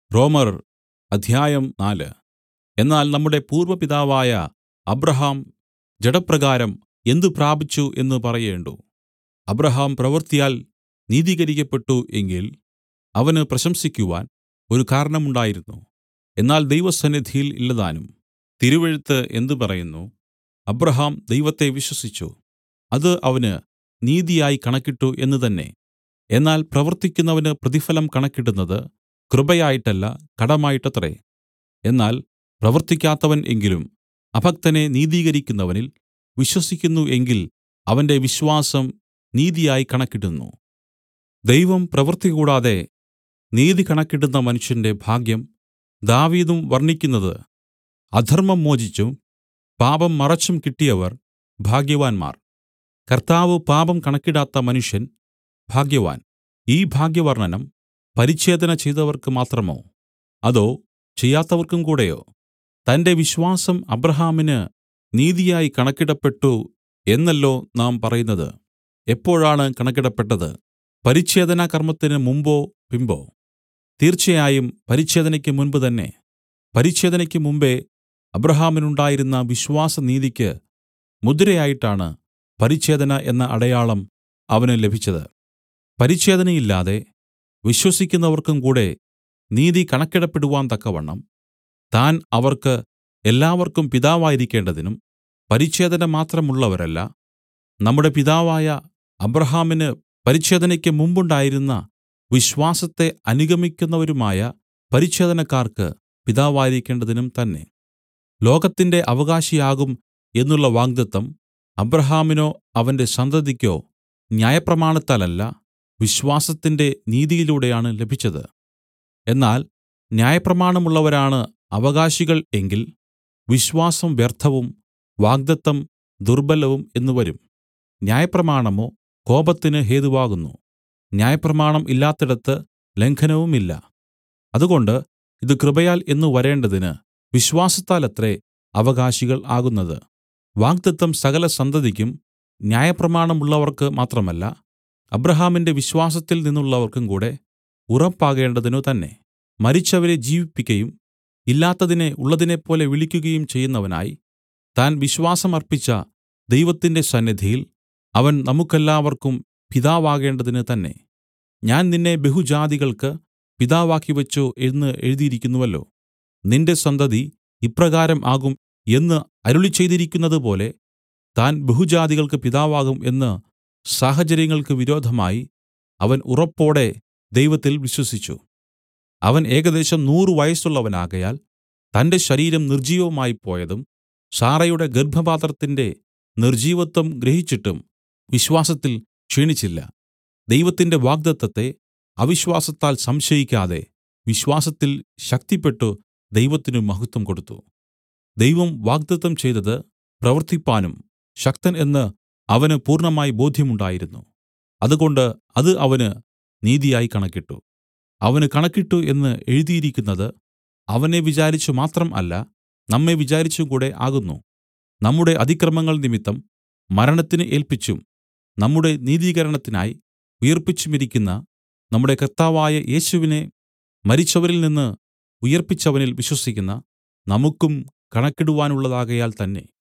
റോമർ അധ്യായം നാല് എന്നാൽ നമ്മുടെ പൂർവ്വ പിതാവായ അബ്രാഹാം ജഡപ്രകാരം എന്ത് പ്രാപിച്ചു എന്ന് പറയേണ്ടു അബ്രാഹാം പ്രവൃത്തിയാൽ നീതീകരിക്കപ്പെട്ടു എങ്കിൽ അവന് പ്രശംസിക്കുവാൻ ഒരു കാരണമുണ്ടായിരുന്നു എന്നാൽ ദൈവസന്നിധിയിൽ ഇല്ലതാനും തിരുവെഴുത്ത് എന്ത് പറയുന്നു അബ്രാഹാം ദൈവത്തെ വിശ്വസിച്ചു അത് അവന് നീതിയായി കണക്കിട്ടു എന്ന് തന്നെ എന്നാൽ പ്രവർത്തിക്കുന്നവന് പ്രതിഫലം കണക്കിടുന്നത് കൃപയായിട്ടല്ല കടമായിട്ടത്രേ എന്നാൽ പ്രവർത്തിക്കാത്തവൻ എങ്കിലും അഭക്തനെ നീതീകരിക്കുന്നവനിൽ വിശ്വസിക്കുന്നു എങ്കിൽ അവന്റെ വിശ്വാസം നീതിയായി കണക്കിടുന്നു ദൈവം പ്രവൃത്തി കൂടാതെ നീതി കണക്കിടുന്ന മനുഷ്യന്റെ ഭാഗ്യം ദാവീദും വർണ്ണിക്കുന്നത് അധർമ്മം മോചിച്ചും പാപം മറച്ചും കിട്ടിയവർ ഭാഗ്യവാന്മാർ കർത്താവ് പാപം കണക്കിടാത്ത മനുഷ്യൻ ഭാഗ്യവാൻ ഈ ഭാഗ്യവർണ്ണനം പരിച്ഛേദന ചെയ്തവർക്ക് മാത്രമോ അതോ ചെയ്യാത്തവർക്കും കൂടെയോ തന്റെ വിശ്വാസം അബ്രാഹാമിന് നീതിയായി കണക്കിടപ്പെട്ടു എന്നല്ലോ നാം പറയുന്നത് എപ്പോഴാണ് കണക്കിടപ്പെട്ടത് പരിച്ഛേദന കർമ്മത്തിന് മുമ്പോ പിമ്പോ തീർച്ചയായും പരിച്ഛേദനയ്ക്ക് മുൻപ് തന്നെ പരിച്ഛേദനയ്ക്ക് മുമ്പെ അബ്രാഹാമിനുണ്ടായിരുന്ന വിശ്വാസനീതിക്ക് മുദ്രയായിട്ടാണ് പരിച്ഛേദന എന്ന അടയാളം അവന് ലഭിച്ചത് പരിച്ഛേദനയില്ലാതെ വിശ്വസിക്കുന്നവർക്കും കൂടെ നീതി കണക്കിടപ്പെടുവാൻ തക്കവണ്ണം താൻ അവർക്ക് എല്ലാവർക്കും പിതാവായിരിക്കേണ്ടതിനും പരിച്ഛേദന മാത്രമുള്ളവരല്ല നമ്മുടെ പിതാവായ അബ്രാഹാമിന് പരിച്ഛേദനയ്ക്ക് മുമ്പുണ്ടായിരുന്ന വിശ്വാസത്തെ അനുഗമിക്കുന്നവരുമായ പരിച്ഛേദനക്കാർക്ക് പിതാവായിരിക്കേണ്ടതിനും തന്നെ ലോകത്തിന്റെ അവകാശിയാകും എന്നുള്ള വാഗ്ദത്തം അബ്രാഹാമിനോ അവന്റെ സന്തതിക്കോ ന്യായപ്രമാണത്താലല്ല വിശ്വാസത്തിന്റെ നീതിയിലൂടെയാണ് ലഭിച്ചത് എന്നാൽ ന്യായപ്രമാണമുള്ളവരാണ് അവകാശികൾ എങ്കിൽ വിശ്വാസം വ്യർത്ഥവും വാഗ്ദത്തം ദുർബലവും എന്ന് വരും ന്യായപ്രമാണമോ കോപത്തിന് ഹേതുവാകുന്നു ന്യായപ്രമാണം ഇല്ലാത്തിടത്ത് ലംഘനവുമില്ല അതുകൊണ്ട് ഇത് കൃപയാൽ എന്നു വരേണ്ടതിന് വിശ്വാസത്താലത്രേ അവകാശികൾ ആകുന്നത് വാഗ്ദത്തം സകല സന്തതിക്കും ന്യായപ്രമാണമുള്ളവർക്ക് മാത്രമല്ല അബ്രാഹാമിന്റെ വിശ്വാസത്തിൽ നിന്നുള്ളവർക്കും കൂടെ ഉറപ്പാകേണ്ടതിനു തന്നെ മരിച്ചവരെ ജീവിപ്പിക്കയും ഇല്ലാത്തതിനെ ഉള്ളതിനെപ്പോലെ വിളിക്കുകയും ചെയ്യുന്നവനായി താൻ വിശ്വാസം അർപ്പിച്ച ദൈവത്തിന്റെ സന്നിധിയിൽ അവൻ നമുക്കെല്ലാവർക്കും പിതാവാകേണ്ടതിന് തന്നെ ഞാൻ നിന്നെ ബഹുജാതികൾക്ക് പിതാവാക്കിവെച്ചു എന്ന് എഴുതിയിരിക്കുന്നുവല്ലോ നിന്റെ സന്തതി ഇപ്രകാരം ആകും എന്ന് അരുളിച്ചെയ്തിരിക്കുന്നതുപോലെ താൻ ബഹുജാതികൾക്ക് പിതാവാകും എന്ന് സാഹചര്യങ്ങൾക്ക് വിരോധമായി അവൻ ഉറപ്പോടെ ദൈവത്തിൽ വിശ്വസിച്ചു അവൻ ഏകദേശം നൂറു വയസ്സുള്ളവനാകയാൽ തന്റെ ശരീരം നിർജ്ജീവമായി പോയതും സാറയുടെ ഗർഭപാത്രത്തിന്റെ നിർജ്ജീവത്വം ഗ്രഹിച്ചിട്ടും വിശ്വാസത്തിൽ ക്ഷീണിച്ചില്ല ദൈവത്തിന്റെ വാഗ്ദത്തത്തെ അവിശ്വാസത്താൽ സംശയിക്കാതെ വിശ്വാസത്തിൽ ശക്തിപ്പെട്ടു ദൈവത്തിന് മഹത്വം കൊടുത്തു ദൈവം വാഗ്ദത്തം ചെയ്തത് പ്രവർത്തിപ്പാനും ശക്തൻ എന്ന് അവന് പൂർണ്ണമായി ബോധ്യമുണ്ടായിരുന്നു അതുകൊണ്ട് അത് അവന് നീതിയായി കണക്കിട്ടു അവന് കണക്കിട്ടു എന്ന് എഴുതിയിരിക്കുന്നത് അവനെ വിചാരിച്ചു മാത്രം അല്ല നമ്മെ വിചാരിച്ചും കൂടെ ആകുന്നു നമ്മുടെ അതിക്രമങ്ങൾ നിമിത്തം മരണത്തിന് ഏൽപ്പിച്ചും നമ്മുടെ നീതീകരണത്തിനായി ഉയിർപ്പിച്ചുമിരിക്കുന്ന നമ്മുടെ കർത്താവായ യേശുവിനെ മരിച്ചവരിൽ നിന്ന് ഉയിർപ്പിച്ചവനിൽ വിശ്വസിക്കുന്ന നമുക്കും കണക്കിടുവാനുള്ളതാകയാൽ തന്നെ